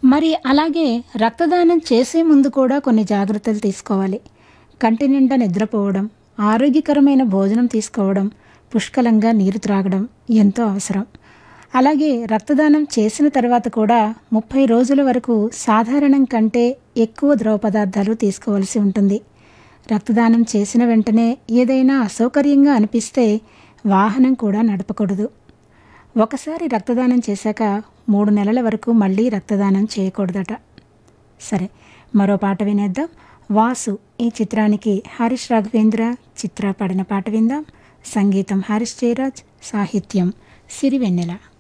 మరి అలాగే రక్తదానం చేసే ముందు కూడా కొన్ని జాగ్రత్తలు తీసుకోవాలి కంటి నిండా నిద్రపోవడం ఆరోగ్యకరమైన భోజనం తీసుకోవడం పుష్కలంగా నీరు త్రాగడం ఎంతో అవసరం అలాగే రక్తదానం చేసిన తర్వాత కూడా ముప్పై రోజుల వరకు సాధారణం కంటే ఎక్కువ ద్రవ పదార్థాలు తీసుకోవాల్సి ఉంటుంది రక్తదానం చేసిన వెంటనే ఏదైనా అసౌకర్యంగా అనిపిస్తే వాహనం కూడా నడపకూడదు ఒకసారి రక్తదానం చేశాక మూడు నెలల వరకు మళ్ళీ రక్తదానం చేయకూడదట సరే మరో పాట వినేద్దాం వాసు ఈ చిత్రానికి హరీష్ రాఘవేంద్ర చిత్ర పాడిన పాట విందాం సంగీతం హరీష్ జయరాజ్ సాహిత్యం సిరివెన్నెల